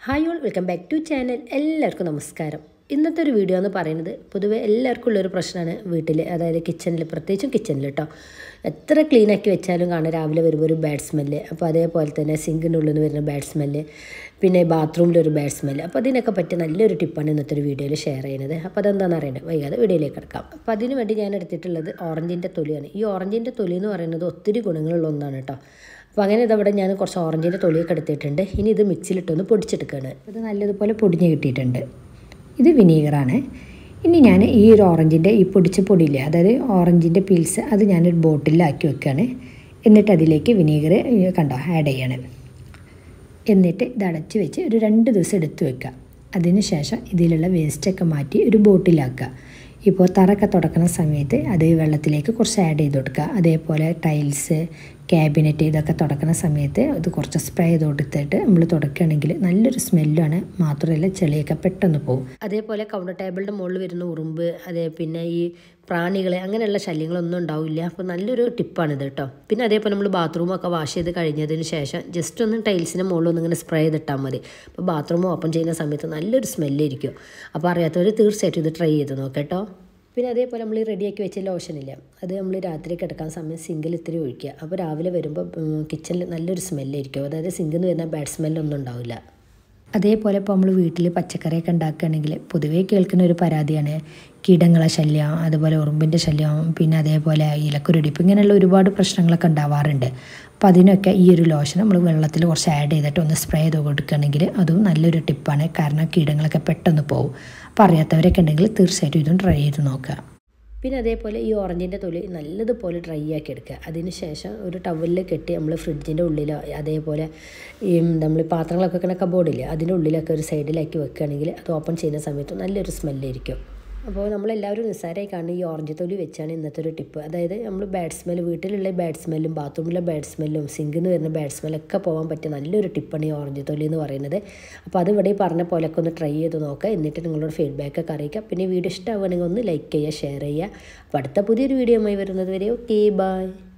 hi all welcome back to channel എല്ലാവർക്കും നമസ്കാരം ഇന്നത്തെ ഒരു വീഡിയോ എന്ന് പറയുന്നത് പൊതുവെ എല്ലാവർക്കും ഉള്ളൊരു പ്രശ്നമാണ് വീട്ടിൽ അതായത് കിച്ചണിൽ പ്രത്യേകിച്ചും കിച്ചണിൽ കേട്ടോ എത്ര ക്ലീൻ ആക്കി വെച്ചാലും കാണാം രാവിലെ വരുമ്പോൾ ഒരു ബാഡ് സ്മെല്ല് അപ്പോൾ അതേപോലെ തന്നെ സിങ്കിൻ്റെ ഉള്ളിൽ നിന്ന് വരുന്ന ബാഡ് സ്മെല്ല് പിന്നെ ബാത്റൂമിലൊരു ബാഡ് സ്മെല്ല് അപ്പോൾ അതിനൊക്കെ പറ്റിയ നല്ലൊരു ടിപ്പാണ് ഇന്നത്തെ ഒരു വീഡിയോയിൽ ഷെയർ ചെയ്യുന്നത് അപ്പോൾ അതെന്താണെന്ന് അറിയേണ്ടത് വൈകാതെ വീഡിയോയിലേക്ക് കിടക്കാം അപ്പോൾ അതിന് വേണ്ടി ഞാൻ എടുത്തിട്ടുള്ളത് ഓറഞ്ചിൻ്റെ തൊലിയാണ് ഈ ഓറഞ്ചിൻ്റെ തൊലി എന്ന് പറയുന്നത് ഒത്തിരി ഗുണങ്ങളുള്ള ഒന്നാണ് കേട്ടോ അപ്പോൾ അങ്ങനെ ഇതവിടെ ഞാൻ കുറച്ച് ഓറഞ്ചിൻ്റെ തൊലിയൊക്കെ എടുത്തിട്ടുണ്ട് ഇനി ഇത് മിക്സിയിലിട്ടൊന്ന് പൊടിച്ചെടുക്കുകയാണ് ഇത് നല്ലതുപോലെ പൊടിഞ്ഞ് കിട്ടിയിട്ടുണ്ട് ഇത് വിനീഗറാണ് ഇനി ഞാൻ ഈ ഒരു ഓറഞ്ചിൻ്റെ ഈ പൊടിച്ച പൊടിയില്ലേ അതായത് ഓറഞ്ചിൻ്റെ പീൽസ് അത് ഞാനൊരു ബോട്ടിലാക്കി വെക്കുകയാണ് എന്നിട്ട് അതിലേക്ക് വിനീഗർ കണ്ടോ ആഡ് ചെയ്യണം എന്നിട്ട് ഇത് അടച്ച് വെച്ച് ഒരു രണ്ട് ദിവസം എടുത്ത് വെക്കുക അതിന് ശേഷം ഇതിലുള്ള വേസ്റ്റൊക്കെ മാറ്റി ഒരു ബോട്ടിലാക്കുക ഇപ്പോൾ തറയൊക്കെ തുടക്കുന്ന സമയത്ത് അത് വെള്ളത്തിലേക്ക് കുറച്ച് ആഡ് ചെയ്ത് കൊടുക്കുക അതേപോലെ ടൈൽസ് ക്യാബിനറ്റ് ഇതൊക്കെ തുടക്കുന്ന സമയത്ത് ഇത് കുറച്ച് സ്പ്രേ ചെയ്ത് കൊടുത്തിട്ട് നമ്മൾ തുടക്കുകയാണെങ്കിൽ നല്ലൊരു സ്മെല്ലാണ് മാത്രമല്ല ചെളിയൊക്കെ പെട്ടെന്ന് പോകും അതേപോലെ കൗണ്ടർ ടേബിളിൻ്റെ മുകളിൽ വരുന്ന ഉറുമ്പ് അതേ പിന്നെ ഈ പ്രാണികൾ അങ്ങനെയുള്ള ശല്യങ്ങളൊന്നും ഉണ്ടാവില്ല അപ്പോൾ നല്ലൊരു ടിപ്പാണിത് കേട്ടോ പിന്നെ അതേപോലെ നമ്മൾ ബാത്റൂമൊക്കെ വാഷ് ചെയ്ത് കഴിഞ്ഞതിന് ശേഷം ജസ്റ്റ് ഒന്ന് ടൈൽസിൻ്റെ മുകളിൽ ഒന്ന് ഇങ്ങനെ സ്പ്രേ ചെയ്തിട്ടാൽ മതി അപ്പോൾ ബാത്റൂം ഓപ്പൺ ചെയ്യുന്ന സമയത്ത് നല്ലൊരു സ്മെല്ലായിരിക്കും അപ്പോൾ അറിയാത്തവർ തീർച്ചയായിട്ടും ഇത് ട്രൈ ചെയ്ത് നോക്കട്ടോ പിന്നെ അതേപോലെ നമ്മൾ ഈ റെഡിയാക്കി വെച്ച ലോഷനില്ല അത് നമ്മൾ രാത്രി കിടക്കാൻ സമയം സിങ്കിൽ ഇത്തിരി ഒഴിക്കുക അപ്പോൾ രാവിലെ വരുമ്പോൾ കിച്ചണിൽ നല്ലൊരു സ്മെല്ലായിരിക്കും അതായത് സിങ്കിൽ നിന്ന് വരുന്ന ബാഡ് സ്മെല്ലൊന്നും ഉണ്ടാവില്ല അതേപോലെ ഇപ്പോൾ നമ്മൾ വീട്ടിൽ പച്ചക്കറിയൊക്കെ ഉണ്ടാക്കുകയാണെങ്കിൽ പൊതുവേ കേൾക്കുന്ന ഒരു പരാതിയാണ് കീടങ്ങളെ ശല്യം അതുപോലെ ഉറുമ്പിൻ്റെ ശല്യം പിന്നെ അതേപോലെ ഇലക്കുരുടിപ്പ് ഇങ്ങനെയുള്ള ഒരുപാട് പ്രശ്നങ്ങളൊക്കെ ഉണ്ടാവാറുണ്ട് അപ്പോൾ അതിനൊക്കെ ഈ ഒരു ലോഷൻ നമ്മൾ വെള്ളത്തിൽ കുറച്ച് ആഡ് ചെയ്തിട്ട് ഒന്ന് സ്പ്രേ ചെയ്ത് കൊടുക്കുകയാണെങ്കിൽ അതും നല്ലൊരു ടിപ്പാണ് കാരണം കീടങ്ങളൊക്കെ പെട്ടെന്ന് പോകും അപ്പോൾ അറിയാത്തവരൊക്കെ ഉണ്ടെങ്കിൽ തീർച്ചയായിട്ടും ഇതും ട്രൈ ചെയ്ത് നോക്കുക പിന്നെ അതേപോലെ ഈ ഓറഞ്ചിൻ്റെ തൊലി നല്ലതുപോലെ ഡ്രൈ ആക്കി എടുക്കുക അതിന് ശേഷം ഒരു ടവലിൽ കെട്ടി നമ്മൾ ഫ്രിഡ്ജിൻ്റെ ഉള്ളിലോ അതേപോലെ ഈ നമ്മൾ പാത്രങ്ങളൊക്കെ വെക്കുന്ന കബോർഡില്ലേ അതിൻ്റെ ഉള്ളിലൊക്കെ ഒരു സൈഡിലാക്കി വെക്കുകയാണെങ്കിൽ അത് ഓപ്പൺ ചെയ്യുന്ന സമയത്ത് നല്ലൊരു സ്മെല്ലായിരിക്കും അപ്പോൾ നമ്മളെല്ലാവരും നിസ്സാരമായി കാണുന്ന ഈ ഓറഞ്ച് തൊലി വെച്ചാണ് ഇന്നത്തെ ഒരു ടിപ്പ് അതായത് നമ്മൾ ബാഡ് സ്മെല്ല് വീട്ടിലുള്ള ബാഡ് സ്മെല്ലും ബാത്റൂമിലെ ബാഡ് സ്മെല്ലും സിങ്കിൽ നിന്ന് വരുന്ന ബാഡ് സ്മെല്ലൊക്കെ പോകാൻ പറ്റിയ നല്ലൊരു ടിപ്പാണ് ഈ ഓറഞ്ച് തൊലി എന്ന് പറയുന്നത് അപ്പോൾ അത് ഇവിടെ പറഞ്ഞ പോലെയൊക്കെ ഒന്ന് ട്രൈ ചെയ്ത് നോക്കുക എന്നിട്ട് നിങ്ങളോട് ഫീഡ്ബാക്കൊക്കെ അറിയിക്കുക പിന്നെ വീഡിയോ ഇഷ്ടമാവുകയാണെങ്കിൽ ഒന്ന് ലൈക്ക് ചെയ്യുക ഷെയർ ചെയ്യുക അപ്പോൾ അടുത്ത പുതിയൊരു വീഡിയോ ആയി വരുന്നത് വരെ ഓക്കെ ബൈ